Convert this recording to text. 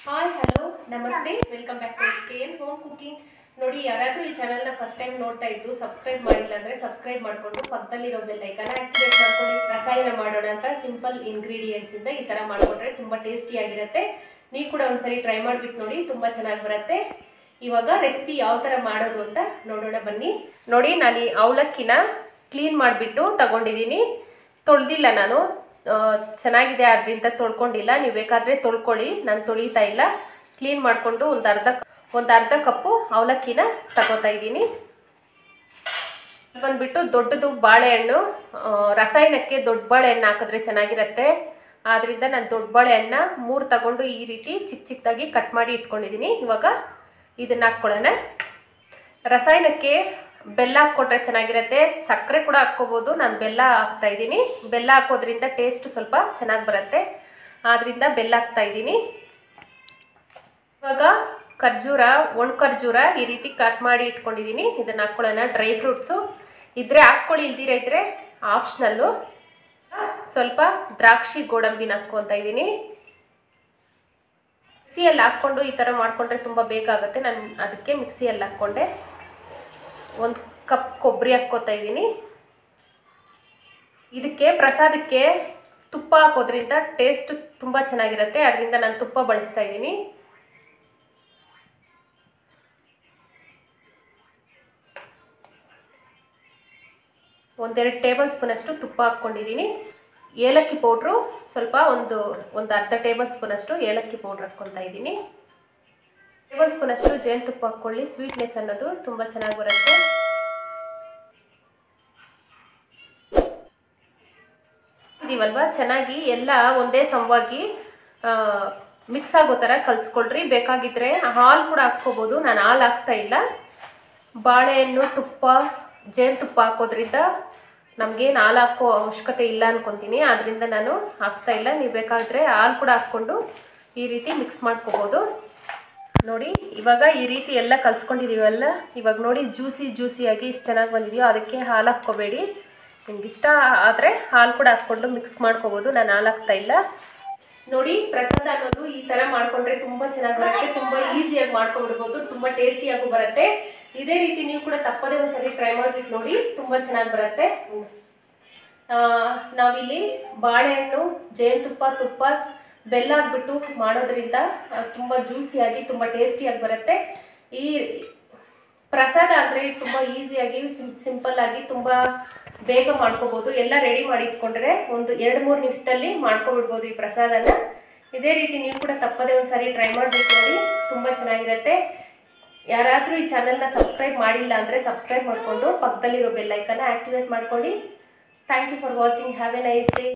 hi hello ನಮಸ್ತೆ welcome back to K N home cooking ನೋಡಿ ಯಾರಾದರೂ ಈ ಚಾನಲ್ನ ಫಸ್ಟ್ ಟೈಮ್ ನೋಡ್ತಾ ಇದ್ದು ಸಬ್ಸ್ಕ್ರೈಬ್ ಮಾಡಿಲ್ಲ ಅಂದರೆ ಸಬ್ಸ್ಕ್ರೈಬ್ ಮಾಡಿಕೊಂಡು ಪಕ್ಕದಲ್ಲಿರೋ ಬೆಲ್ ಐಕನ್ನ ಆಕ್ಟಿವೇಟ್ ಮಾಡ್ಕೊಂಡು ರಸಾಯನ ಮಾಡೋಣ ಅಂತ ಸಿಂಪಲ್ ಇಂಗ್ರೀಡಿಯೆಂಟ್ಸ್ ಇಂದ ಈ ಥರ ಮಾಡಿಕೊಂಡ್ರೆ ತುಂಬ ಟೇಸ್ಟಿಯಾಗಿರುತ್ತೆ ನೀವು ಕೂಡ ಒಂದ್ಸರಿ ಟ್ರೈ ಮಾಡಿಬಿಟ್ಟು ನೋಡಿ ತುಂಬ ಚೆನ್ನಾಗಿ ಬರುತ್ತೆ ಇವಾಗ ರೆಸಿಪಿ ಯಾವ ಥರ ಮಾಡೋದು ಅಂತ ನೋಡೋಣ ಬನ್ನಿ ನೋಡಿ ನಾನು ಈ ಅವಲಕ್ಕಿನ ಕ್ಲೀನ್ ಮಾಡಿಬಿಟ್ಟು ತಗೊಂಡಿದ್ದೀನಿ ತೊಳೆದಿಲ್ಲ ನಾನು ಆ, ಚೆನ್ನಾಗಿದೆ ಅದರಿಂದ ತೊಳ್ಕೊಂಡಿಲ್ಲ ನೀವು ಬೇಕಾದರೆ ತೊಳ್ಕೊಳ್ಳಿ ನಾನು ತೊಳಿತಾ ಇಲ್ಲ ಕ್ಲೀನ್ ಮಾಡಿಕೊಂಡು ಒಂದು ಅರ್ಧ ಒಂದು ಅರ್ಧ ಕಪ್ಪು ಅವಲಕ್ಕಿನ ತಗೋತಾ ಇದ್ದೀನಿ ಬಂದ್ಬಿಟ್ಟು ದೊಡ್ಡದು ಬಾಳೆಹಣ್ಣು ಆ, ರಸಾಯನಕ್ಕೆ ದೊಡ್ಡ ಬಾಳೆಹಣ್ಣು ಹಾಕಿದ್ರೆ ಚೆನ್ನಾಗಿರುತ್ತೆ ಆದ್ದರಿಂದ ನಾನು ದೊಡ್ಡ ಬಾಳೆಹಣ್ಣ ಮೂರು ತಗೊಂಡು ಈ ರೀತಿ ಚಿಕ್ಕ ಚಿಕ್ಕದಾಗಿ ಕಟ್ ಮಾಡಿ ಇಟ್ಕೊಂಡಿದ್ದೀನಿ ಇವಾಗ ಇದನ್ನ ಹಾಕ್ಕೊಳ್ಳೋಣ ರಸಾಯನಕ್ಕೆ ಬೆಲ್ಲ ಹಾಕ್ಕೊಟ್ರೆ ಚೆನ್ನಾಗಿರುತ್ತೆ ಸಕ್ಕರೆ ಕೂಡ ಹಾಕ್ಕೋಬೋದು ನಾನು ಬೆಲ್ಲ ಹಾಕ್ತಾ ಇದ್ದೀನಿ ಬೆಲ್ಲ ಹಾಕೋದ್ರಿಂದ ಟೇಸ್ಟ್ ಸ್ವಲ್ಪ ಚೆನ್ನಾಗಿ ಬರುತ್ತೆ ಆದ್ದರಿಂದ ಬೆಲ್ಲ ಹಾಕ್ತಾ ಇದ್ದೀನಿ ಇವಾಗ ಖರ್ಜೂರ ಒಣ ಖರ್ಜೂರ ಈ ರೀತಿ ಕಟ್ ಮಾಡಿ ಇಟ್ಕೊಂಡಿದ್ದೀನಿ ಇದನ್ನು ಹಾಕ್ಕೊಳ್ಳೋಣ ಡ್ರೈ ಫ್ರೂಟ್ಸು ಇದ್ರೆ ಹಾಕ್ಕೊಳ್ಳಿ ಇಲ್ದಿರ ಇದ್ರೆ ಆಪ್ಷನಲ್ಲು ಸ್ವಲ್ಪ ದ್ರಾಕ್ಷಿ ಗೋಡಂಬಿನ ಹಾಕ್ಕೊತಾ ಇದ್ದೀನಿ ಮಿಕ್ಸಿಯಲ್ಲಿ ಹಾಕ್ಕೊಂಡು ಈ ಥರ ಮಾಡಿಕೊಂಡ್ರೆ ತುಂಬ ಬೇಗ ಆಗುತ್ತೆ ನಾನು ಅದಕ್ಕೆ ಮಿಕ್ಸಿಯಲ್ಲಿ ಹಾಕ್ಕೊಂಡೆ ಒಂದು ಕಪ್ ಕೊಬ್ಬರಿ ಹಾಕ್ಕೋತಾ ಇದ್ದೀನಿ ಇದಕ್ಕೆ ಪ್ರಸಾದಕ್ಕೆ ತುಪ್ಪ ಹಾಕೋದ್ರಿಂದ ಟೇಸ್ಟ್ ತುಂಬ ಚೆನ್ನಾಗಿರುತ್ತೆ ಅದರಿಂದ ನಾನು ತುಪ್ಪ ಬಳಸ್ತಾ ಇದ್ದೀನಿ ಒಂದೆರಡು ಟೇಬಲ್ ಸ್ಪೂನಷ್ಟು ತುಪ್ಪ ಹಾಕ್ಕೊಂಡಿದ್ದೀನಿ ಏಲಕ್ಕಿ ಪೌಡ್ರು ಸ್ವಲ್ಪ ಒಂದು ಒಂದು ಅರ್ಧ ಟೇಬಲ್ ಸ್ಪೂನಷ್ಟು ಏಲಕ್ಕಿ ಪೌಡ್ರ್ ಹಾಕ್ಕೊತಾ ಇದ್ದೀನಿ ಟೇಬಲ್ ಸ್ಪೂನಷ್ಟು ಜೇನುತುಪ್ಪ ಹಾಕ್ಕೊಳ್ಳಿ ಸ್ವೀಟ್ನೆಸ್ ಅನ್ನೋದು ತುಂಬ ಚೆನ್ನಾಗಿ ಬರುತ್ತೆ ಇದೀವಲ್ವಾ ಚೆನ್ನಾಗಿ ಎಲ್ಲ ಒಂದೇ ಸಮವಾಗಿ ಮಿಕ್ಸ್ ಆಗೋ ಥರ ಕಲಿಸ್ಕೊಳ್ರಿ ಬೇಕಾಗಿದ್ದರೆ ಹಾಲು ಕೂಡ ಹಾಕ್ಕೋಬೋದು ನಾನು ಹಾಲು ಹಾಕ್ತಾ ಇಲ್ಲ ಬಾಳೆಹಣ್ಣು ತುಪ್ಪ ಜೇನುತುಪ್ಪ ಹಾಕೋದ್ರಿಂದ ನಮಗೇನು ಹಾಲು ಹಾಕೋ ಅವಶ್ಯಕತೆ ಇಲ್ಲ ಅನ್ಕೊತೀನಿ ಆದ್ದರಿಂದ ನಾನು ಹಾಕ್ತಾ ಇಲ್ಲ ನೀವು ಬೇಕಾದರೆ ಹಾಲು ಕೂಡ ಹಾಕ್ಕೊಂಡು ಈ ರೀತಿ ಮಿಕ್ಸ್ ಮಾಡ್ಕೋಬೋದು ನೋಡಿ ಇವಾಗ ಈ ರೀತಿ ಎಲ್ಲ ಕಲ್ಸ್ಕೊಂಡಿದ್ದೀವಲ್ಲ ಇವಾಗ ನೋಡಿ ಜ್ಯೂಸಿ ಜ್ಯೂಸಿಯಾಗಿ ಇಷ್ಟು ಚೆನ್ನಾಗಿ ಬಂದಿದೆಯೋ ಅದಕ್ಕೆ ಹಾಲು ಹಾಕ್ಕೋಬೇಡಿ ನಿಮ್ಗೆ ಇಷ್ಟ ಆದರೆ ಹಾಲು ಕೂಡ ಹಾಕ್ಕೊಂಡು ಮಿಕ್ಸ್ ಮಾಡ್ಕೋಬೋದು ನಾನು ಹಾಲು ಹಾಕ್ತಾ ಇಲ್ಲ ನೋಡಿ ಪ್ರಸಾದ ಅನ್ನೋದು ಈ ಥರ ಮಾಡ್ಕೊಂಡ್ರೆ ತುಂಬ ಚೆನ್ನಾಗಿ ಬರುತ್ತೆ ತುಂಬ ಈಸಿಯಾಗಿ ಮಾಡ್ಕೊಂಡ್ಬಿಡ್ಬೋದು ತುಂಬ ಟೇಸ್ಟಿಯಾಗೂ ಬರುತ್ತೆ ಇದೇ ರೀತಿ ನೀವು ಕೂಡ ತಪ್ಪದೇ ಒಂದ್ಸರಿ ಟ್ರೈ ಮಾಡಿಬಿಟ್ಟು ನೋಡಿ ತುಂಬ ಚೆನ್ನಾಗಿ ಬರುತ್ತೆ ಆ, ನಾವಿಲ್ಲಿ ಬಾಳೆಹಣ್ಣು ಜೇನುತುಪ್ಪ ತುಪ್ಪ ಬೆಲ್ಲ ಹಾಕ್ಬಿಟ್ಟು ಮಾಡೋದ್ರಿಂದ ಆ, ತುಂಬ ಜ್ಯೂಸಿಯಾಗಿ ತುಂಬ ಟೇಸ್ಟಿಯಾಗಿ ಬರುತ್ತೆ ಈ ಪ್ರಸಾದ ಅಂದರೆ ತುಂಬ ಈಸಿಯಾಗಿ ಸಿಂ ಸಿಂಪಲ್ ಆಗಿ ತುಂಬ ಬೇಗ ಮಾಡ್ಕೋಬೋದು ಎಲ್ಲ ರೆಡಿ ಮಾಡಿ ಇಟ್ಕೊಂಡ್ರೆ ಒಂದು ಎರಡು ಮೂರು ನಿಮಿಷದಲ್ಲಿ ಮಾಡ್ಕೊಬಿಡ್ಬೋದು ಈ ಪ್ರಸಾದನ ಇದೇ ರೀತಿ ನೀವು ಕೂಡ ತಪ್ಪದೇ ಒಂದು ಸಾರಿ ಟ್ರೈ ಮಾಡಿಬಿಟ್ಟು ನೋಡಿ ತುಂಬ ಚೆನ್ನಾಗಿರುತ್ತೆ ಯಾರಾದರೂ ಈ ಚಾನಲ್ನ ಸಬ್ಸ್ಕ್ರೈಬ್ ಮಾಡಿಲ್ಲ ಅಂದರೆ ಸಬ್ಸ್ಕ್ರೈಬ್ ಮಾಡಿಕೊಂಡು ಪಕ್ಕದಲ್ಲಿರೋ ಬೆಲ್ ಐಕನ್ನ ಆ್ಯಕ್ಟಿವೇಟ್ ಮಾಡ್ಕೊಳ್ಳಿ thank you for watching have a nice day